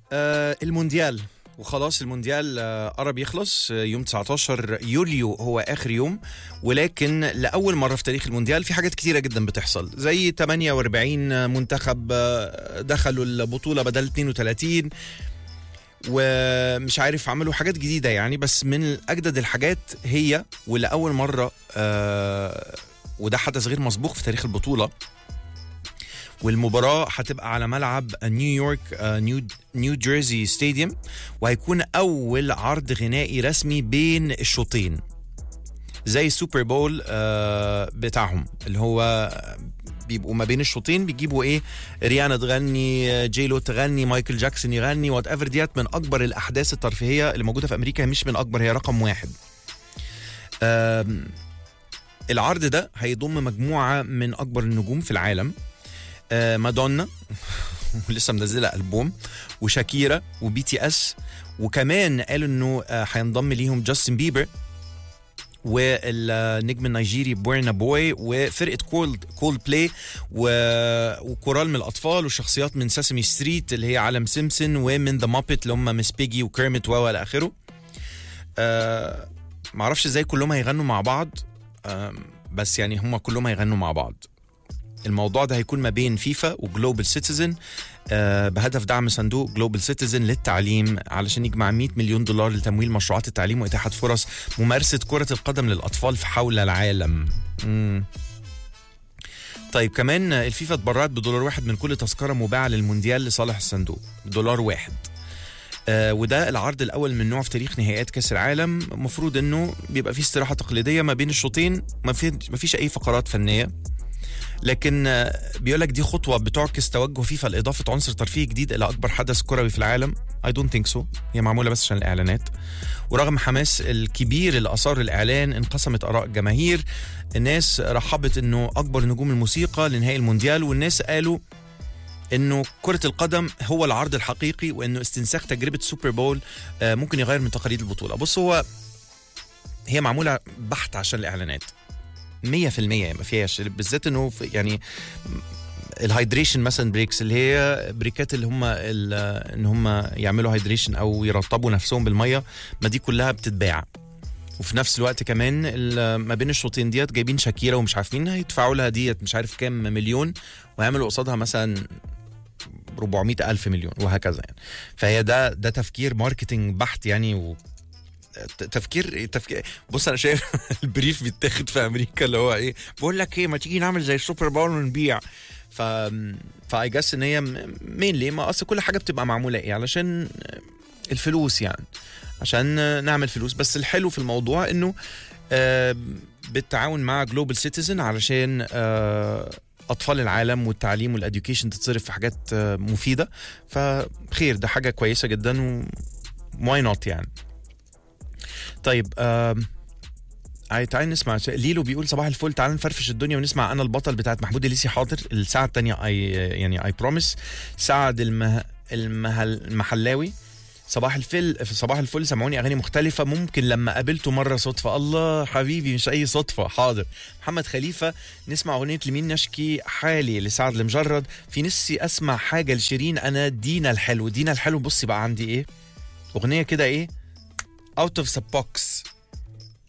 آه المونديال وخلاص المونديال آه، قرب يخلص آه، يوم 19 يوليو هو اخر يوم ولكن لاول مره في تاريخ المونديال في حاجات كتيره جدا بتحصل زي 48 منتخب آه، دخلوا البطوله بدل 32 ومش عارف عملوا حاجات جديده يعني بس من اجدد الحاجات هي ولاول مره آه، وده حدث غير مسبوق في تاريخ البطوله والمباراة هتبقى على ملعب نيويورك آه، نيو نيو جيرسي ستاديوم وهيكون أول عرض غنائي رسمي بين الشوطين زي السوبر بول آه، بتاعهم اللي هو بيبقوا ما بين الشوطين بيجيبوا ايه ريانا تغني آه، جيلو تغني مايكل جاكسون يغني وات ايفر ديت من اكبر الاحداث الترفيهيه اللي موجوده في امريكا مش من اكبر هي رقم واحد آم، العرض ده هيضم مجموعه من اكبر النجوم في العالم آه، مادونا ولسه منزله البوم وشاكيرا وبي تي اس وكمان قالوا انه آه، هينضم ليهم جاستن بيبر والنجم النيجيري بورنا بوي وفرقه كولد كولد بلاي و- وكورال من الاطفال وشخصيات من ساسمي ستريت اللي هي عالم سيمسون ومن ذا مابت اللي هم مس بيجي وكيرمت و الى اخره آه معرفش ازاي كلهم هيغنوا مع بعض آه بس يعني هم كلهم هيغنوا مع بعض الموضوع ده هيكون ما بين فيفا وجلوبال سيتيزن آه، بهدف دعم صندوق جلوبال سيتيزن للتعليم علشان يجمع 100 مليون دولار لتمويل مشروعات التعليم واتاحه فرص ممارسه كره القدم للاطفال في حول العالم. مم. طيب كمان الفيفا اتبرعت بدولار واحد من كل تذكره مباعه للمونديال لصالح الصندوق دولار واحد آه وده العرض الاول من نوعه في تاريخ نهائيات كاس العالم المفروض انه بيبقى فيه استراحه تقليديه ما بين الشوطين ما في ما فيش اي فقرات فنيه لكن آه، بيقول لك دي خطوه بتعكس توجه فيفا لاضافه عنصر ترفيهي جديد الى اكبر حدث كروي في العالم اي دونت ثينك سو هي معموله بس عشان الاعلانات ورغم حماس الكبير اللي اثار الاعلان انقسمت اراء الجماهير الناس رحبت انه اكبر نجوم الموسيقى لنهائي المونديال والناس قالوا انه كرة القدم هو العرض الحقيقي وانه استنساخ تجربة سوبر بول آه، ممكن يغير من تقاليد البطولة بص هو هي معمولة بحت عشان الاعلانات 100% ما فيهاش بالذات انه في- يعني الهايدريشن مثلا بريكس اللي هي بريكات اللي هم ال- ان هم يعملوا هايدريشن او يرطبوا نفسهم بالميه ما دي كلها بتتباع وفي نفس الوقت كمان ال- ما بين الشوطين ديت جايبين شاكيرا ومش عارفين هيدفعوا لها ديت مش عارف كام مليون ويعملوا قصادها مثلا 400 ألف مليون وهكذا يعني فهي ده ده تفكير ماركتينج بحت يعني و ت- تفكير تفكير بص انا شايف البريف بيتاخد في امريكا اللي هو ايه بقول لك ايه ما تيجي نعمل زي السوبر بول ونبيع ف فاي جاس ان هي مين ليه ما اصل كل حاجه بتبقى معموله ايه علشان الفلوس يعني عشان نعمل فلوس بس الحلو في الموضوع انه آه، بالتعاون مع جلوبال سيتيزن علشان آه، اطفال العالم والتعليم والاديوكيشن تتصرف في حاجات آه، مفيده فخير ده حاجه كويسه جدا و واي نوت يعني طيب آم، عاي- تعالي نسمع ش- ليلو بيقول صباح الفل تعال نفرفش الدنيا ونسمع انا البطل بتاعت محمود الليسي حاضر الساعه الثانيه اي يعني اي بروميس سعد المه المهل المحلاوي صباح الفل في صباح الفل سمعوني اغاني مختلفه ممكن لما قابلته مره صدفه الله حبيبي مش اي صدفه حاضر محمد خليفه نسمع اغنيه لمين نشكي حالي لسعد المجرد في نفسي اسمع حاجه لشيرين انا دينا الحلو دينا الحلو بصي بقى عندي ايه اغنيه كده ايه اوت اوف ذا بوكس